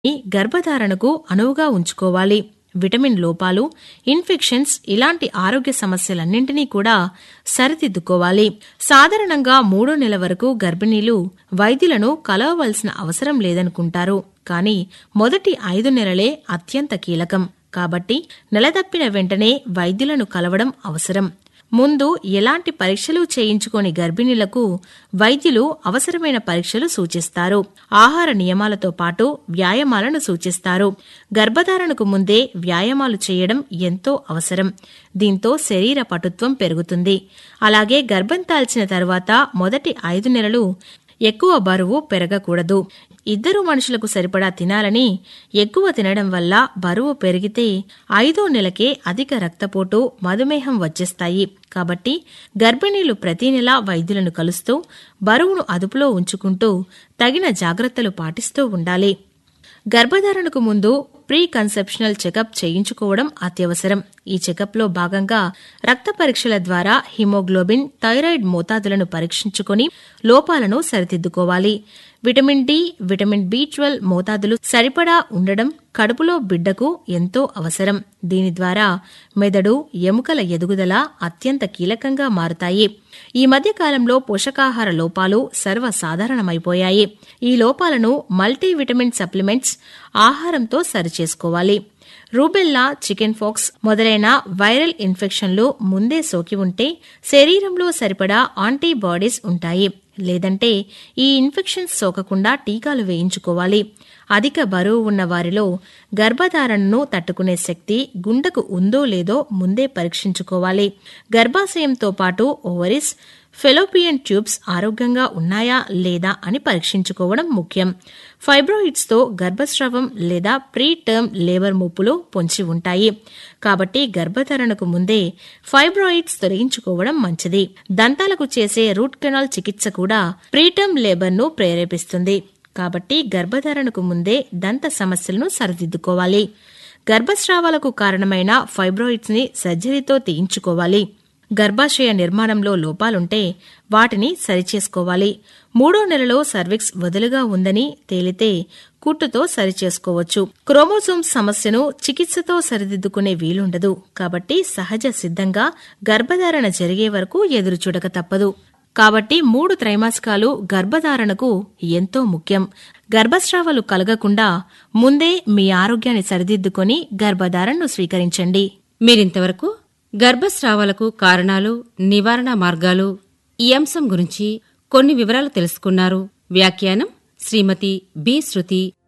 ఈ గర్భధారణకు అనువుగా ఉంచుకోవాలి విటమిన్ లోపాలు ఇన్ఫెక్షన్స్ ఇలాంటి ఆరోగ్య సమస్యలన్నింటినీ కూడా సరిదిద్దుకోవాలి సాధారణంగా మూడో నెల వరకు గర్భిణీలు వైద్యులను కలవవలసిన అవసరం లేదనుకుంటారు కానీ మొదటి ఐదు నెలలే అత్యంత కీలకం కాబట్టి నెలదప్పిన వెంటనే వైద్యులను కలవడం అవసరం ముందు ఎలాంటి పరీక్షలు చేయించుకోని గర్భిణీలకు వైద్యులు అవసరమైన పరీక్షలు సూచిస్తారు ఆహార నియమాలతో పాటు వ్యాయామాలను సూచిస్తారు గర్భధారణకు ముందే వ్యాయామాలు చేయడం ఎంతో అవసరం దీంతో శరీర పటుత్వం పెరుగుతుంది అలాగే గర్భం దాల్చిన తర్వాత మొదటి ఐదు నెలలు ఎక్కువ బరువు పెరగకూడదు ఇద్దరు మనుషులకు సరిపడా తినాలని ఎక్కువ తినడం వల్ల బరువు పెరిగితే ఐదో నెలకే అధిక రక్తపోటు మధుమేహం వచ్చేస్తాయి కాబట్టి గర్భిణీలు ప్రతి నెలా వైద్యులను కలుస్తూ బరువును అదుపులో ఉంచుకుంటూ తగిన జాగ్రత్తలు పాటిస్తూ ఉండాలి గర్భధారణకు ముందు ప్రీ కన్సెప్షనల్ చెకప్ చేయించుకోవడం అత్యవసరం ఈ చెకప్లో భాగంగా రక్త పరీక్షల ద్వారా హిమోగ్లోబిన్ థైరాయిడ్ మోతాదులను పరీక్షించుకొని లోపాలను సరిదిద్దుకోవాలి vitamin D vitamin B twelve మోతాదులు సరిపడా ఉండడం కడుపులో బిడ్డకు ఎంతో అవసరం దీని ద్వారా మెదడు ఎముకల ఎదుగుదల అత్యంత కీలకంగా మారుతాయి ఈ మధ్య కాలంలో పోషకాహార లోపాలు సర్వసాధారణమైపోయాయి ఈ లోపాలను మల్టీవిటమిన్ సప్లిమెంట్స్ ఆహారంతో సరిచేసుకోవాలి రూబెల్లా చికెన్ ఫాక్స్ మొదలైన వైరల్ ఇన్ఫెక్షన్లు ముందే సోకి ఉంటే శరీరంలో సరిపడా యాంటీబాడీస్ ఉంటాయి లేదంటే ఈ ఇన్ఫెక్షన్స్ సోకకుండా టీకాలు వేయించుకోవాలి అధిక బరువు ఉన్న వారిలో గర్భధారణను తట్టుకునే శక్తి గుండెకు ఉందో లేదో ముందే పరీక్షించుకోవాలి గర్భాశయంతో పాటు ఓవరిస్ ఫెలోపియన్ ట్యూబ్స్ ఆరోగ్యంగా ఉన్నాయా లేదా అని పరీక్షించుకోవడం ముఖ్యం ఫైబ్రాయిడ్స్తో గర్భస్రావం లేదా ప్రీ టర్మ్ లేబర్ ముప్పులు పొంచి ఉంటాయి కాబట్టి గర్భధారణకు ముందే ఫైబ్రాయిడ్స్ తొలగించుకోవడం మంచిది దంతాలకు చేసే రూట్ కెనాల్ చికిత్స కూడా ప్రీటర్మ్ లేబర్ను ప్రేరేపిస్తుంది కాబట్టి గర్భధారణకు ముందే దంత సమస్యలను సరిదిద్దుకోవాలి గర్భస్రావాలకు కారణమైన ఫైబ్రాయిడ్స్ ని సర్జరీతో తీయించుకోవాలి గర్భాశయ నిర్మాణంలో లోపాలుంటే వాటిని సరిచేసుకోవాలి మూడో నెలలో సర్విక్స్ వదులుగా ఉందని తేలితే కుట్టుతో సరిచేసుకోవచ్చు క్రోమోజోమ్ సమస్యను చికిత్సతో సరిదిద్దుకునే వీలుండదు కాబట్టి సహజ సిద్ధంగా గర్భధారణ జరిగే వరకు ఎదురుచూడక తప్పదు కాబట్టి మూడు త్రైమాసికాలు గర్భధారణకు ఎంతో ముఖ్యం గర్భస్రావాలు కలగకుండా ముందే మీ ఆరోగ్యాన్ని సరిదిద్దుకొని గర్భధారణను స్వీకరించండి మీరింతవరకు గర్భస్రావాలకు కారణాలు నివారణ మార్గాలు ఈ అంశం గురించి కొన్ని వివరాలు తెలుసుకున్నారు వ్యాఖ్యానం శ్రీమతి బి శృతి